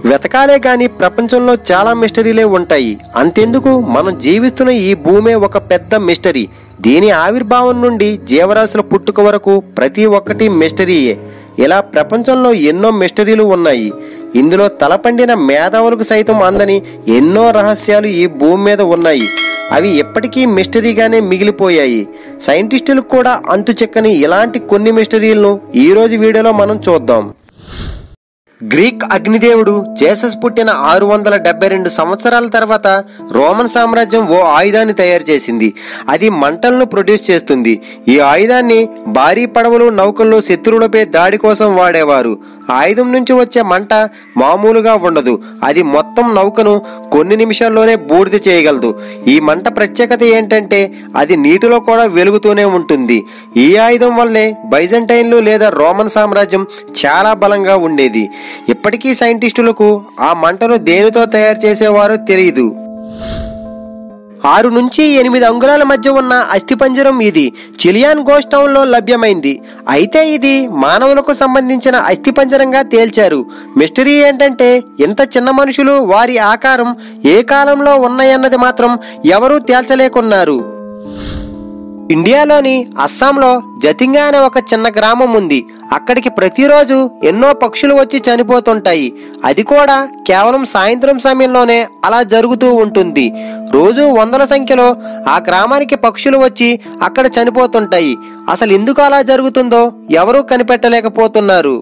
వెతకాలే గాని ప్రపంచంలో చాలా మిస్టరీలే ఉంటాయి అంతెందుకు మనం జీవిస్తున్న ఈ భూమే ఒక పెద్ద మిస్టరీ దీని ఆవిర్భావం నుండి జీవరాశుల పుట్టుక వరకు ప్రతి ఒక్కటి మిస్టరీయే ఇలా ప్రపంచంలో ఎన్నో మిస్టరీలు ఉన్నాయి ఇందులో తలపండిన మేధావులకు సైతం అందని ఎన్నో రహస్యాలు ఈ భూమి మీద ఉన్నాయి అవి ఎప్పటికీ మిస్టరీగానే మిగిలిపోయాయి సైంటిస్టులకు కూడా అంతు చెక్కని ఇలాంటి కొన్ని మిస్టరీలను ఈ రోజు వీడియోలో మనం చూద్దాం గ్రీక్ అగ్నిదేవుడు జేసస్ పుట్టిన ఆరు వందల డెబ్బై రెండు సంవత్సరాల తర్వాత రోమన్ సామ్రాజ్యం ఓ ఆయుధాన్ని తయారు చేసింది అది మంటలను ప్రొడ్యూస్ చేస్తుంది ఈ ఆయుధాన్ని భారీ పడవలు నౌకల్లో శత్రువులపై దాడి కోసం వాడేవారు ఆయుధం నుంచి వచ్చే మంట మామూలుగా ఉండదు అది మొత్తం నౌకను కొన్ని నిమిషాల్లోనే బూడిద చేయగలదు ఈ మంట ప్రత్యేకత ఏంటంటే అది నీటిలో కూడా వెలుగుతూనే ఉంటుంది ఈ ఆయుధం వల్లే బైజంటైన్లు లేదా రోమన్ సామ్రాజ్యం చాలా బలంగా ఉండేది ఇప్పటికీ సైంటిస్టులకు ఆ మంటను దేనితో తయారు చేసేవారో తెలియదు ఆరు నుంచి ఎనిమిది అంగుళాల మధ్య ఉన్న అస్థిపంజరం ఇది చిలియాన్ గోస్ట్ టౌన్ లో లభ్యమైంది అయితే ఇది మానవులకు సంబంధించిన అస్థిపంజరంగా తేల్చారు మిస్టరీ ఏంటంటే ఇంత చిన్న మనుషులు వారి ఆకారం ఏ కాలంలో ఉన్నాయన్నది మాత్రం ఎవరూ తేల్చలేకున్నారు ఇండియాలోని అస్సాంలో జతింగా అనే ఒక చిన్న గ్రామం ఉంది అక్కడికి ప్రతిరోజు ఎన్నో పక్షులు వచ్చి చనిపోతుంటాయి అది కూడా కేవలం సాయంత్రం సమయంలోనే అలా జరుగుతూ ఉంటుంది రోజు వందల సంఖ్యలో ఆ గ్రామానికి పక్షులు వచ్చి అక్కడ చనిపోతుంటాయి అసలు ఎందుకు అలా జరుగుతుందో ఎవరూ కనిపెట్టలేకపోతున్నారు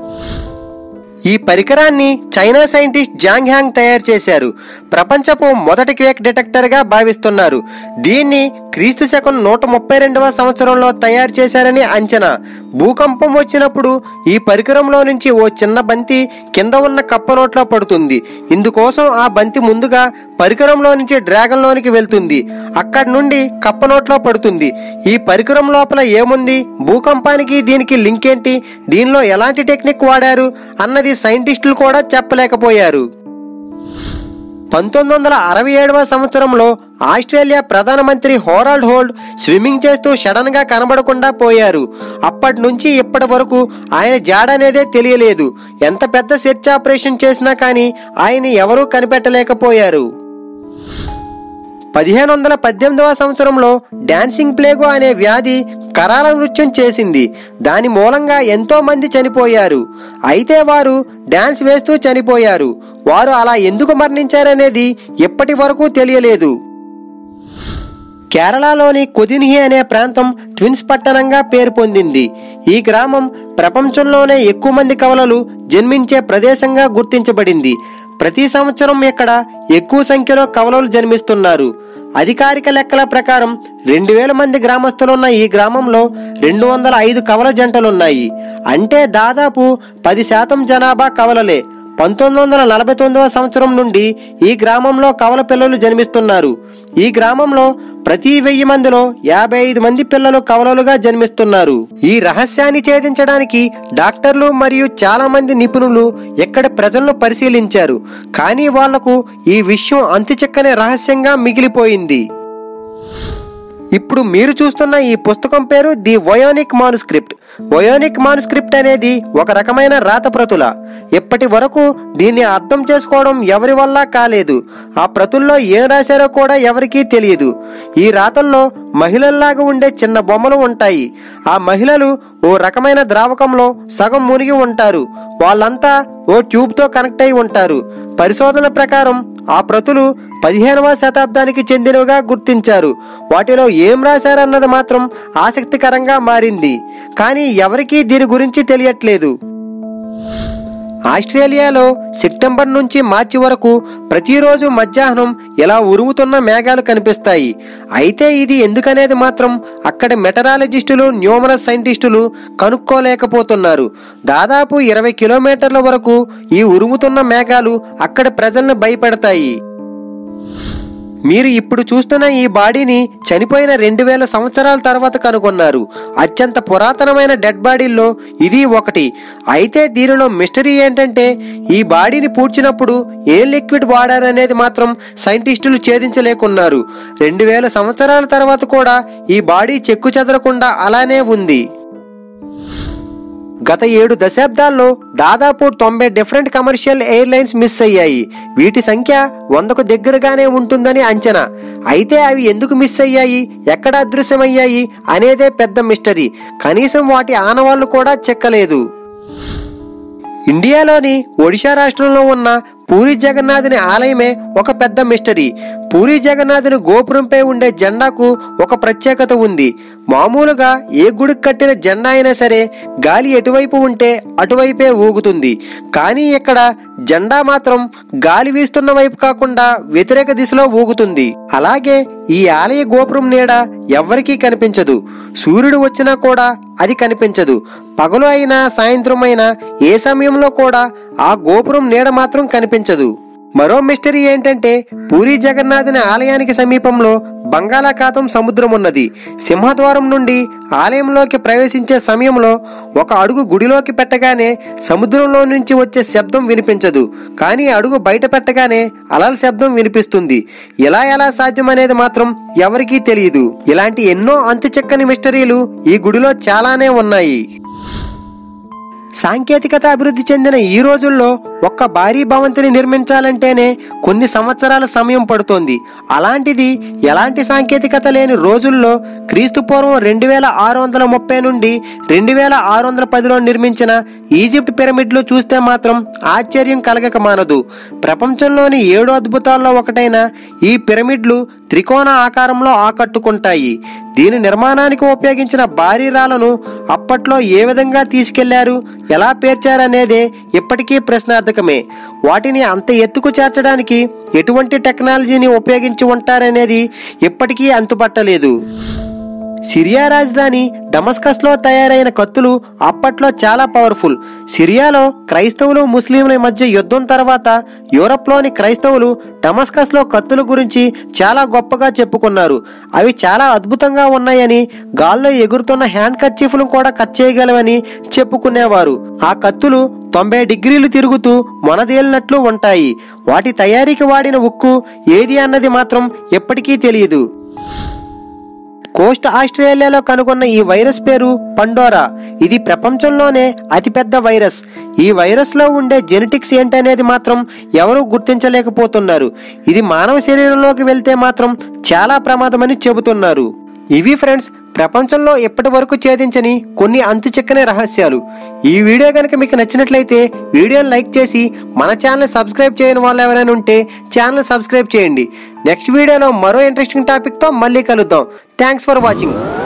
ఈ పరికరాన్ని చైనా సైంటిస్ట్ జాంగ్ హ్యాంగ్ తయారు చేశారు ప్రపంచపు మొదటి క్వేక్ డిటెక్టర్ గా భావిస్తున్నారు దీన్ని క్రీస్తు శకం నూట ముప్పై రెండవ సంవత్సరంలో తయారు చేశారని అంచనా భూకంపం వచ్చినప్పుడు ఈ పరికరంలో నుంచి ఓ చిన్న బంతి కింద ఉన్న కప్ప నోట్లో పడుతుంది ఇందుకోసం ఆ బంతి ముందుగా పరికరంలో నుంచి డ్రాగన్ లోనికి వెళ్తుంది అక్కడి నుండి కప్ప నోట్లో పడుతుంది ఈ పరికరం లోపల ఏముంది భూకంపానికి దీనికి లింక్ ఏంటి దీనిలో ఎలాంటి టెక్నిక్ వాడారు అన్నది సైంటిస్టులు కూడా చెప్పలేకపోయారు పంతొమ్మిది వందల అరవై ఏడవ సంవత్సరంలో ఆస్ట్రేలియా ప్రధానమంత్రి హోరాల్డ్ హోల్డ్ స్విమ్మింగ్ చేస్తూ సడన్ గా కనబడకుండా పోయారు అప్పటి నుంచి ఇప్పటి వరకు ఆయన జాడ అనేదే తెలియలేదు ఎంత పెద్ద సెర్చ్ ఆపరేషన్ చేసినా కానీ ఆయన ఎవరూ కనిపెట్టలేకపోయారు పదిహేను వందల పద్దెనిమిదవ సంవత్సరంలో డాన్సింగ్ ప్లేగు అనే వ్యాధి కరాల నృత్యం చేసింది దాని మూలంగా ఎంతో మంది చనిపోయారు అయితే వారు డాన్స్ వేస్తూ చనిపోయారు వారు అలా ఎందుకు మరణించారనేది ఇప్పటి వరకు తెలియలేదు కేరళలోని కొదిన్హి అనే ప్రాంతం ట్విన్స్ పట్టణంగా పేరు పొందింది ఈ గ్రామం ప్రపంచంలోనే ఎక్కువ మంది కవలలు జన్మించే ప్రదేశంగా గుర్తించబడింది ప్రతి సంవత్సరం ఇక్కడ ఎక్కువ సంఖ్యలో కవలలు జన్మిస్తున్నారు అధికారిక లెక్కల ప్రకారం రెండు వేల మంది గ్రామస్తులున్న ఈ గ్రామంలో రెండు వందల ఐదు కవల జంటలున్నాయి అంటే దాదాపు పది శాతం జనాభా కవలలే పంతొమ్మిది వందల నలభై తొమ్మిదవ సంవత్సరం నుండి ఈ గ్రామంలో కవల పిల్లలు జన్మిస్తున్నారు ఈ గ్రామంలో ప్రతి వెయ్యి మందిలో యాభై ఐదు మంది పిల్లలు కవలలుగా జన్మిస్తున్నారు ఈ రహస్యాన్ని ఛేదించడానికి డాక్టర్లు మరియు చాలా మంది నిపుణులు ఎక్కడ ప్రజలను పరిశీలించారు కానీ వాళ్లకు ఈ విషయం అంతుచెక్కని రహస్యంగా మిగిలిపోయింది ఇప్పుడు మీరు చూస్తున్న ఈ పుస్తకం పేరు ది వయోనిక్ మానుస్క్రిప్ట్ వయోనిక్ మానుస్క్రిప్ట్ అనేది ఒక రకమైన రాత ప్రతుల ఇప్పటి వరకు దీన్ని అర్థం చేసుకోవడం ఎవరి వల్ల కాలేదు ఆ ప్రతుల్లో ఏం రాశారో కూడా ఎవరికీ తెలియదు ఈ రాతల్లో మహిళల్లాగా ఉండే చిన్న బొమ్మలు ఉంటాయి ఆ మహిళలు ఓ రకమైన ద్రావకంలో సగం మునిగి ఉంటారు వాళ్ళంతా ఓ ట్యూబ్తో కనెక్ట్ అయి ఉంటారు పరిశోధన ప్రకారం ఆ ప్రతులు పదిహేనవ శతాబ్దానికి చెందినవిగా గుర్తించారు వాటిలో ఏం రాశారన్నది మాత్రం ఆసక్తికరంగా మారింది కానీ ఎవరికీ దీని గురించి తెలియట్లేదు ఆస్ట్రేలియాలో సెప్టెంబర్ నుంచి మార్చి వరకు ప్రతిరోజు మధ్యాహ్నం ఇలా ఉరుముతున్న మేఘాలు కనిపిస్తాయి అయితే ఇది ఎందుకనేది మాత్రం అక్కడి మెటరాలజిస్టులు న్యూమరస్ సైంటిస్టులు కనుక్కోలేకపోతున్నారు దాదాపు ఇరవై కిలోమీటర్ల వరకు ఈ ఉరుముతున్న మేఘాలు అక్కడి ప్రజలను భయపెడతాయి మీరు ఇప్పుడు చూస్తున్న ఈ బాడీని చనిపోయిన రెండు వేల సంవత్సరాల తర్వాత కనుగొన్నారు అత్యంత పురాతనమైన డెడ్ బాడీల్లో ఇది ఒకటి అయితే దీనిలో మిస్టరీ ఏంటంటే ఈ బాడీని పూడ్చినప్పుడు ఏ లిక్విడ్ వాడారనేది మాత్రం సైంటిస్టులు ఛేదించలేకున్నారు రెండు వేల సంవత్సరాల తర్వాత కూడా ఈ బాడీ చెక్కు చెదరకుండా అలానే ఉంది గత ఏడు దశాబ్దాల్లో దాదాపు తొంభై డిఫరెంట్ కమర్షియల్ ఎయిర్లైన్స్ మిస్ అయ్యాయి వీటి సంఖ్య వందకు దగ్గరగానే ఉంటుందని అంచనా అయితే అవి ఎందుకు మిస్ అయ్యాయి ఎక్కడ అదృశ్యమయ్యాయి అనేదే పెద్ద మిస్టరీ కనీసం వాటి ఆనవాళ్లు కూడా చెక్కలేదు ఇండియాలోని ఒడిశా రాష్ట్రంలో ఉన్న పూరి జగన్నాథుని ఆలయమే ఒక పెద్ద మిస్టరీ పూరి జగన్నాథుని గోపురంపై ఉండే జెండాకు ఒక ప్రత్యేకత ఉంది మామూలుగా ఏ గుడికి కట్టిన జెండా అయినా సరే గాలి ఎటువైపు ఉంటే అటువైపే ఊగుతుంది కానీ ఇక్కడ జెండా మాత్రం గాలి వీస్తున్న వైపు కాకుండా వ్యతిరేక దిశలో ఊగుతుంది అలాగే ఈ ఆలయ గోపురం నీడ ఎవ్వరికీ కనిపించదు సూర్యుడు వచ్చినా కూడా అది కనిపించదు పగలు అయినా సాయంత్రం అయినా ఏ సమయంలో కూడా ఆ గోపురం నీడ మాత్రం కనిపించదు మరో మిస్టరీ ఏంటంటే పూరి జగన్నాథుని ఆలయానికి సమీపంలో బంగాళాఖాతం సముద్రం ఉన్నది సింహద్వారం నుండి ఆలయంలోకి ప్రవేశించే సమయంలో ఒక అడుగు గుడిలోకి పెట్టగానే సముద్రంలో నుంచి వచ్చే శబ్దం వినిపించదు కానీ అడుగు బయట పెట్టగానే అలల శబ్దం వినిపిస్తుంది ఇలా ఎలా సాధ్యం అనేది మాత్రం ఎవరికీ తెలియదు ఇలాంటి ఎన్నో అంతు చెక్కని మిస్టరీలు ఈ గుడిలో చాలానే ఉన్నాయి సాంకేతికత అభివృద్ధి చెందిన ఈ రోజుల్లో ఒక్క భారీ భవంతిని నిర్మించాలంటేనే కొన్ని సంవత్సరాల సమయం పడుతోంది అలాంటిది ఎలాంటి సాంకేతికత లేని రోజుల్లో క్రీస్తు పూర్వం రెండు వేల ఆరు వందల ముప్పై నుండి రెండు వేల ఆరు వందల పదిలో నిర్మించిన ఈజిప్ట్ పిరమిడ్లు చూస్తే మాత్రం ఆశ్చర్యం కలగక మానదు ప్రపంచంలోని ఏడు అద్భుతాల్లో ఒకటైన ఈ పిరమిడ్లు త్రికోణ ఆకారంలో ఆకట్టుకుంటాయి దీని నిర్మాణానికి ఉపయోగించిన భారీ రాళ్లను అప్పట్లో ఏ విధంగా తీసుకెళ్లారు ఎలా పేర్చారనేదే ఇప్పటికీ ప్రశ్నార్థకమే వాటిని అంత ఎత్తుకు చేర్చడానికి ఎటువంటి టెక్నాలజీని ఉపయోగించి ఉంటారనేది ఇప్పటికీ అంతుపట్టలేదు సిరియా రాజధాని డమస్కస్లో తయారైన కత్తులు అప్పట్లో చాలా పవర్ఫుల్ సిరియాలో క్రైస్తవులు ముస్లింల మధ్య యుద్ధం తర్వాత యూరప్లోని క్రైస్తవులు డమస్కస్లో కత్తుల గురించి చాలా గొప్పగా చెప్పుకున్నారు అవి చాలా అద్భుతంగా ఉన్నాయని గాల్లో ఎగురుతున్న హ్యాండ్ కర్చీఫ్లు కూడా కట్ చేయగలవని చెప్పుకునేవారు ఆ కత్తులు తొంభై డిగ్రీలు తిరుగుతూ మొనదేలినట్లు ఉంటాయి వాటి తయారీకి వాడిన ఉక్కు ఏది అన్నది మాత్రం ఎప్పటికీ తెలియదు కోస్ట్ ఆస్ట్రేలియాలో కనుగొన్న ఈ వైరస్ పేరు పండోరా ఇది ప్రపంచంలోనే అతిపెద్ద వైరస్ ఈ వైరస్ లో ఉండే జెనెటిక్స్ ఏంటనేది మాత్రం ఎవరూ గుర్తించలేకపోతున్నారు ఇది మానవ శరీరంలోకి వెళ్తే మాత్రం చాలా ప్రమాదమని చెబుతున్నారు ఇవి ఫ్రెండ్స్ ప్రపంచంలో ఇప్పటి వరకు ఛేదించని కొన్ని అంతు చిక్కని రహస్యాలు ఈ వీడియో కనుక మీకు నచ్చినట్లయితే వీడియోని లైక్ చేసి మన ఛానల్ సబ్స్క్రైబ్ చేయని వాళ్ళు ఎవరైనా ఉంటే ఛానల్ సబ్స్క్రైబ్ చేయండి నెక్స్ట్ వీడియోలో మరో ఇంట్రెస్టింగ్ టాపిక్తో మళ్ళీ కలుద్దాం థ్యాంక్స్ ఫర్ వాచింగ్